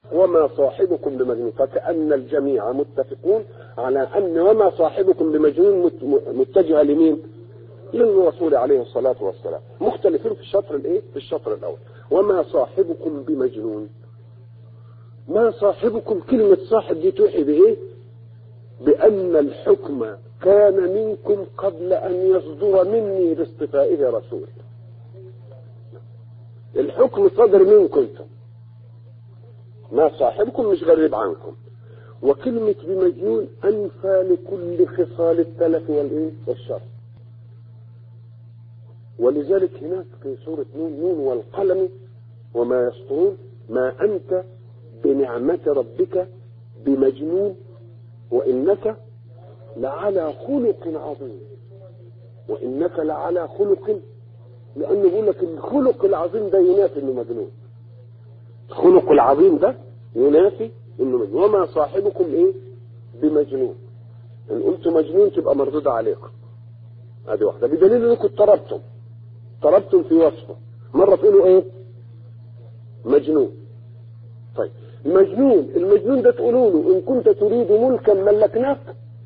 وما صاحبكم بمجنون فكأن الجميع متفقون على أن وما صاحبكم بمجنون مت- متجهة لمين للرسول عليه الصلاة والسلام مختلفين في الشطر الايه في الشطر الاول وما صاحبكم بمجنون ما صاحبكم كلمة صاحب دي توحي بايه بأن الحكم كان منكم قبل أن يصدر مني باصطفائه رسول الحكم صدر منكم انتم ما صاحبكم مش غريب عنكم وكلمة بمجنون أنفى لكل خصال التلف والإيه والشر ولذلك هناك في سورة نون نون والقلم وما يسطرون ما أنت بنعمة ربك بمجنون وإنك لعلى خلق عظيم وإنك لعلى خلق لأنه يقول لك الخلق العظيم ده ينافي إنه مجنون الخلق العظيم ده ينافي إنه مجنون وما صاحبكم إيه بمجنون إن قلت مجنون تبقى مردودة عليكم هذه واحدة بدليل إنكم اضطربتم اضطربتم في وصفه مرة تقولوا إيه مجنون طيب مجنون المجنون ده تقولوا له إن كنت تريد ملكا ملكناك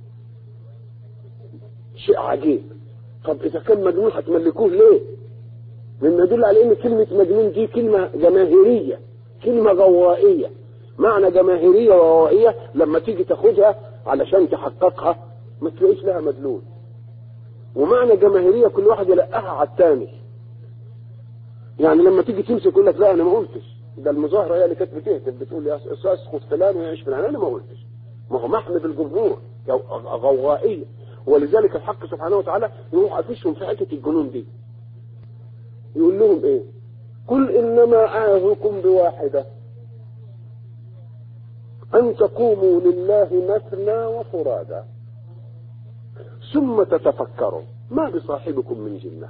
شيء عجيب طب إذا كان مجنون هتملكوه ليه؟ مما يدل على إن كلمة مجنون دي كلمة جماهيرية كلمة غوائية معنى جماهيرية وغوائية لما تيجي تاخدها علشان تحققها ما تلاقيش لها مدلول ومعنى جماهيرية كل واحد يلقاها على الثاني يعني لما تيجي تمسك يقول لك لا انا ما قلتش ده المظاهره هي اللي كانت بتهتف بتقول يا اسقط فلان ويعيش فلان انا ما قلتش ما هو محمد الجمهور غوائيه ولذلك الحق سبحانه وتعالى يروح قافشهم في حته الجنون دي يقول لهم ايه قل انما اعظكم بواحده ان تقوموا لله مثنى وفرادا ثم تتفكروا ما بصاحبكم من جنه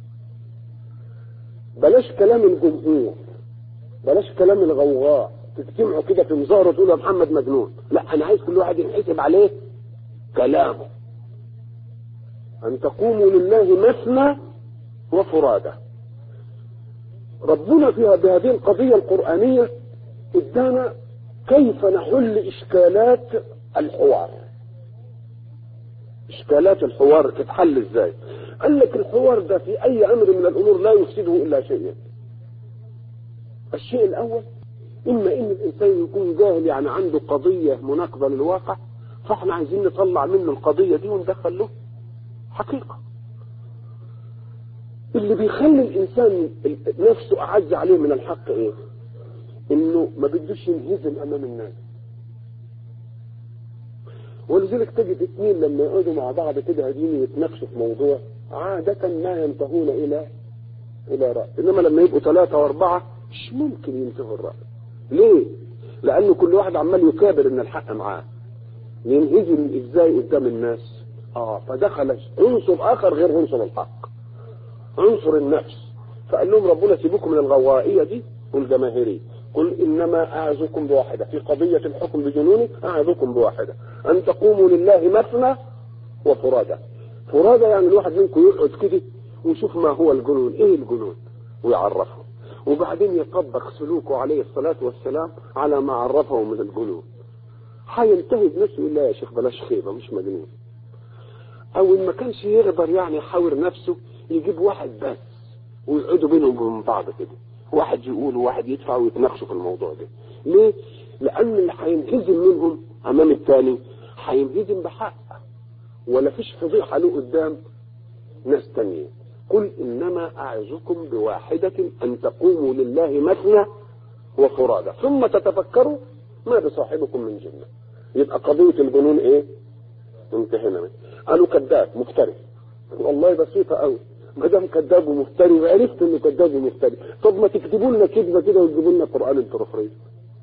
بلاش كلام الجمهور بلاش كلام الغوغاء تجتمعوا كده في مظاهرة وتقولوا يا محمد مجنون لا انا عايز كل واحد ينحسب عليه كلامه ان تقوموا لله مثنى وفرادى ربنا فيها بهذه القضية القرآنية ادانا كيف نحل اشكالات الحوار اشكالات الحوار تتحل ازاي قال لك الحوار ده في اي امر من الامور لا يفسده الا شيئين الشيء الاول اما ان الانسان يكون جاهل يعني عنده قضيه مناقضه للواقع فاحنا عايزين نطلع منه القضيه دي وندخل له حقيقه اللي بيخلي الانسان نفسه اعز عليه من الحق ايه انه ما بدوش ينهزم امام الناس ولذلك تجد اثنين لما يقعدوا مع بعض كده قاعدين يتناقشوا في موضوع عادة ما ينتهون إلى إلى رأي إنما لما يبقوا ثلاثة وأربعة مش ممكن ينتهوا الرأي ليه؟ لأنه كل واحد عمال يكابر إن الحق معاه ينهزم إزاي قدام الناس آه فدخل عنصر آخر غير عنصر الحق عنصر النفس فقال لهم ربنا سيبوكم من الغوائية دي والجماهيرية قل إنما أعظكم بواحدة في قضية الحكم بجنوني أعظكم بواحدة أن تقوموا لله مثنى وفرادى فرادى يعني الواحد منكم يقعد كده ويشوف ما هو الجنون إيه الجنون ويعرفه وبعدين يطبق سلوكه عليه الصلاة والسلام على ما عرفه من الجنون هينتهي بنفسه يقول لا يا شيخ بلاش خيبة مش مجنون أو إن ما كانش يقدر يعني يحاور نفسه يجيب واحد بس ويقعدوا بينهم وبين بعض كده واحد يقول وواحد يدفع ويتناقشوا في الموضوع ده ليه لان اللي هينهزم منهم امام الثاني هينهزم بحق ولا فيش فضيحه له قدام ناس تانية قل انما اعظكم بواحده ان تقوموا لله مثنى وفرادى ثم تتفكروا ما بصاحبكم من جنه يبقى قضيه الجنون ايه انتهينا منه قالوا كذاب مفتري والله بسيطه قوي ما دام كذاب ومفتري وعرفت انه كذاب ومفتري طب ما تكتبوا لنا كذبه كده وتجيبوا لنا قران انتوا رفرين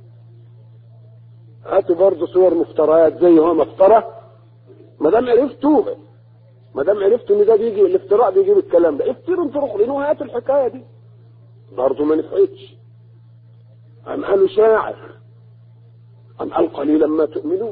هاتوا برضه صور مفتريات زي هو مفترى ما دام عرفتوا ما دام عرفتوا ان ده بيجي الافتراء بيجيب الكلام ده افتروا انتوا رفرين وهاتوا الحكايه دي برضه ما نفعتش أم قالوا شاعر أم قال قليلا ما تؤمنون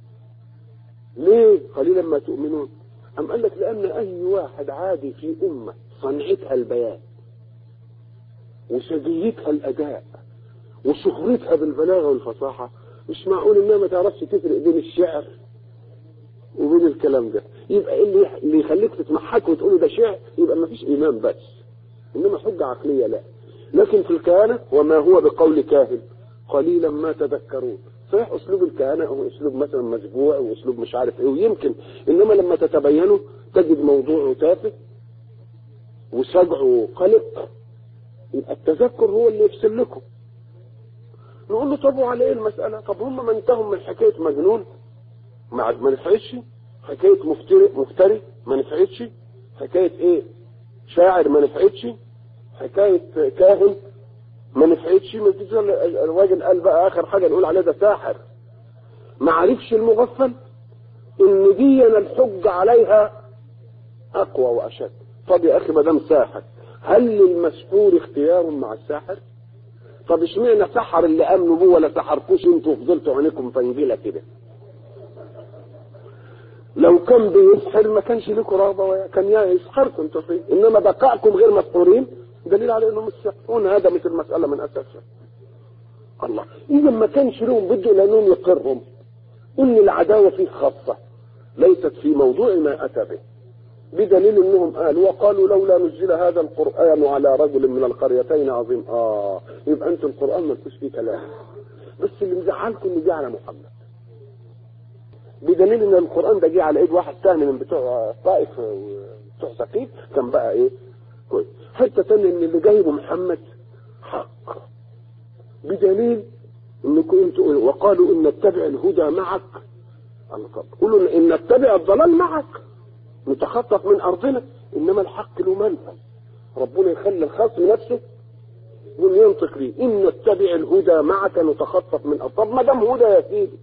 ليه قليلا ما تؤمنون أم قال لك لأن أي واحد عادي في أمة صنعتها البيان وسجيتها الأداء وشهرتها بالبلاغه والفصاحه مش معقول انها ما تعرفش تفرق بين الشعر وبين الكلام ده يبقى اللي اللي يخليك تتمحك وتقول ده شعر يبقى ما فيش ايمان بس انما حجه عقليه لا لكن في الكهنه وما هو بقول كاهن قليلا ما تذكرون صحيح اسلوب الكهنه هو اسلوب مثلا مسبوع واسلوب مش عارف ايه ويمكن انما لما تتبينه تجد موضوعه تافه وسجعه قلق يبقى التذكر هو اللي يفصل لكم نقول له طب وعلى ايه المساله طب هم ما انتهوا من حكايه مجنون ما ما نفعتش حكايه مفتري مفتري ما نفعتش حكايه ايه شاعر ما نفعتش حكايه كاهن ما نفعتش ما تجيش الراجل قال بقى اخر حاجه نقول عليه ده ساحر ما عرفش المغفل ان دي الحج عليها اقوى واشد طب يا اخي ما دام ساحر هل للمسحور اختيار مع الساحر طب اشمعنى سحر اللي امنوا بيه ولا سحركوش انتوا فضلتوا عينيكم فنجيله كده لو كان بيسحر ما كانش لكم رغبه كان يسحركم انتوا فيه انما بقائكم غير مسحورين دليل على انهم السحرون هدمت المساله من اساسها الله اذا ما كانش لهم بده لانهم يقرهم ان العداوه فيه خاصه ليست في موضوع ما اتى به بدليل انهم قالوا وقالوا لولا نزل هذا القران على رجل من القريتين عظيم اه يبقى انتم القران ما فيش فيه كلام بس اللي مزعلكم ان جه على محمد بدليل ان القران ده جه على ايد واحد ثاني من بتوع طائف وبتوع ثقيف كان بقى ايه كويس حته ثانيه ان اللي جايبه محمد حق بدليل انكم انتوا وقالوا ان نتبع الهدى معك قولوا ان نتبع الضلال معك نتخطف من ارضنا انما الحق له منفذ ربنا يخلي الخصم نفسه وينطق لي ان نتبع الهدى معك نتخطف من ارض طب ما دام هدى يا سيدي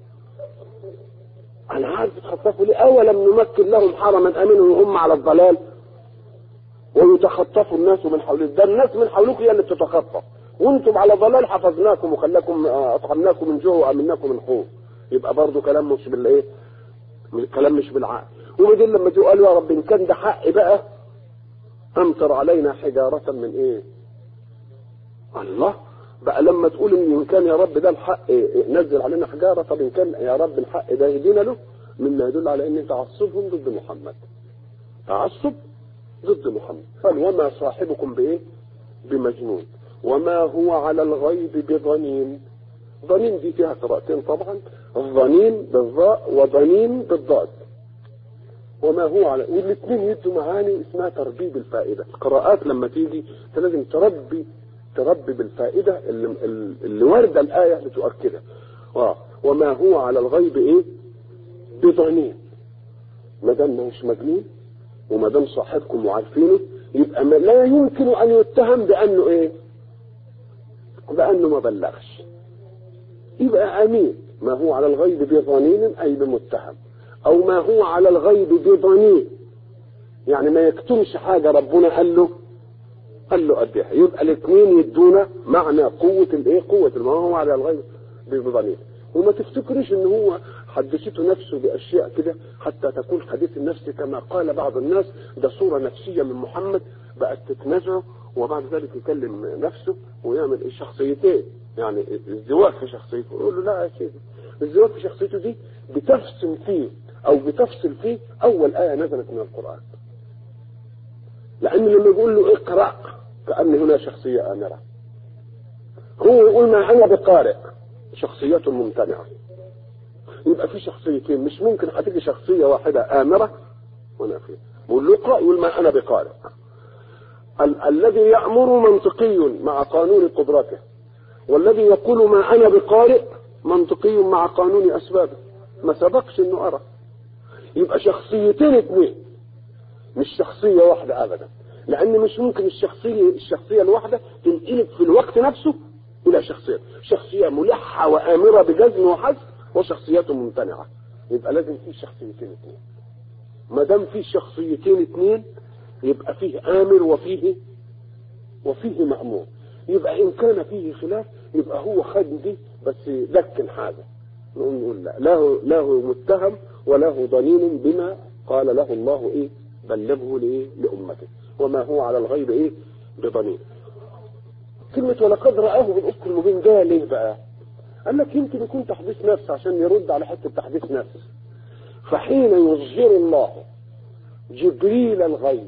انا عارف تخطفوا ليه اولم نمكن لهم حرما امنا وهم على الضلال ويتخطفوا الناس من حولهم ده الناس من حولكم هي اللي بتتخطف وانتم على ضلال حفظناكم وخلاكم اطعمناكم من جوع وامناكم من خوف يبقى برضه كلام مش بالايه كلام مش بالعقل وبعدين لما تقول يا رب ان كان ده حق بقى امطر علينا حجارة من ايه الله بقى لما تقول ان كان يا رب ده الحق نزل علينا حجارة طب ان كان يا رب الحق ده يهدينا له مما يدل على ان تعصبهم ضد محمد تعصب ضد محمد قال وما صاحبكم بايه بمجنون وما هو على الغيب بضنين ضنين دي فيها قراءتين طبعا الضنين بالضاء وضنين بالضاد وما هو على والاثنين يدوا معاني اسمها تربيب الفائدة القراءات لما تيجي انت لازم تربي تربي بالفائدة اللي, اللي واردة الآية لتؤكدها آه. وما هو على الغيب ايه بضنين ما دام مش مجنون وما دام صاحبكم وعارفينه يبقى ما لا يمكن ان يتهم بانه ايه بانه ما بلغش يبقى امين ما هو على الغيب بضنين اي بمتهم او ما هو على الغيب بضنين يعني ما يكتمش حاجه ربنا قال له قال له اديها يبقى الاثنين يدونا معنى قوه الايه قوه ما هو على الغيب بضنين وما تفتكرش ان هو حدثته نفسه باشياء كده حتى تكون حديث النفس كما قال بعض الناس ده صوره نفسيه من محمد بقت تتنازعه وبعد ذلك يكلم نفسه ويعمل ايه شخصيتين يعني الزواج في شخصيته يقول له لا يا سيدي الزواج في شخصيته دي بتفصل فيه او بتفصل فيه اول ايه نزلت من القران لان لما يقول له اقرا كان هنا شخصيه امره هو يقول ما انا بقارئ شخصيات ممتنعه يبقى في شخصيتين مش ممكن هتيجي شخصيه واحده امره ونافيه بقول له اقرا يقول ما انا بقارئ ال- الذي يامر منطقي مع قانون قدرته والذي يقول ما انا بقارئ منطقي مع قانون اسبابه ما سبقش انه ارى يبقى شخصيتين اثنين مش شخصية واحدة ابدا لان مش ممكن الشخصية الشخصية الواحدة تنقلب في الوقت نفسه الى شخصية شخصية ملحة وامرة بجزم وحزم وشخصيات ممتنعة يبقى لازم في شخصيتين اثنين ما دام في شخصيتين اثنين يبقى فيه امر وفيه وفيه مأمور يبقى ان كان فيه خلاف يبقى هو خد دي بس لكن حاجة نقول نقول لا له له متهم وله ضنين بما قال له الله ايه بلغه لايه لامته وما هو على الغيب ايه بضنين كلمة ولقد رآه بالأفق المبين ده ليه بقى قال لك يمكن يكون تحديث نفس عشان يرد على حتة تحديث نفس فحين يظهر الله جبريل الغيب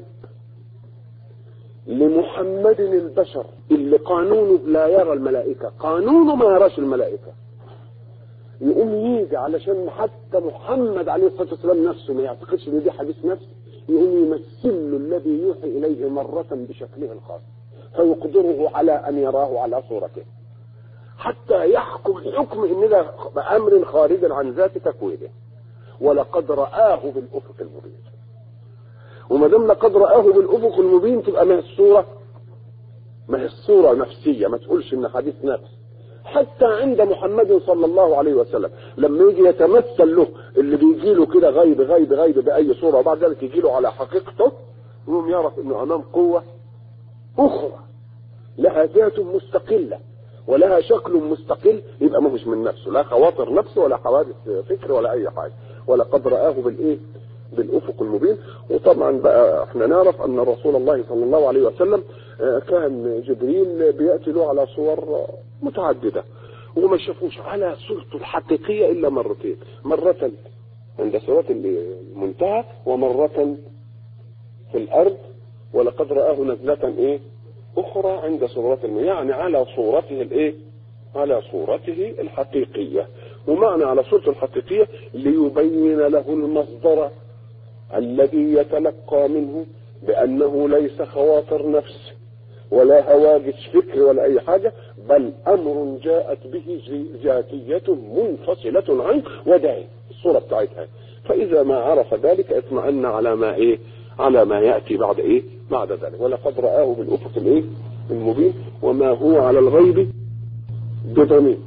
لمحمد البشر اللي قانونه لا يرى الملائكة قانونه ما يراش الملائكة يقوم يجي علشان حتى محمد عليه الصلاة والسلام نفسه ما يعتقدش ان دي حديث نفس يقوم يمثل له الذي يوحي إليه مرة بشكله الخاص فيقدره على أن يراه على صورته حتى يحكم حكم ان ده امر خارج عن ذات تكوينه ولقد رآه بالافق المبين وما دام لقد رآه بالافق المبين تبقى ما هي الصوره ما هي الصوره نفسيه ما تقولش ان حديث نفس حتى عند محمد صلى الله عليه وسلم لما يجي يتمثل له اللي بيجي له كده غيب غيب غيب باي صوره وبعد ذلك يجي له على حقيقته يقوم يعرف انه امام قوه اخرى لها ذات مستقله ولها شكل مستقل يبقى ما هوش من نفسه لا خواطر نفسه ولا حوادث فكر ولا اي حاجه ولقد رآه بالايه بالافق المبين وطبعا بقى احنا نعرف ان رسول الله صلى الله عليه وسلم كان جبريل بياتي له على صور متعدده وما شافوش على صورته الحقيقيه الا مرتين مره عند سوره المنتهى ومره في الارض ولقد رآه نزلة ايه اخرى عند صورة الماء يعني على صورته الايه على صورته الحقيقية ومعنى على صورته الحقيقية ليبين له المصدر الذي يتلقى منه بأنه ليس خواطر نفس ولا هواجس فكر ولا أي حاجة بل أمر جاءت به ذاتية منفصلة عنه وداعي الصورة بتاعتها فإذا ما عرف ذلك اطمأن على ما إيه على ما يأتي بعد إيه بعد ذلك ولقد رآه بالأفق الإيه المبين وما هو على الغيب بضنين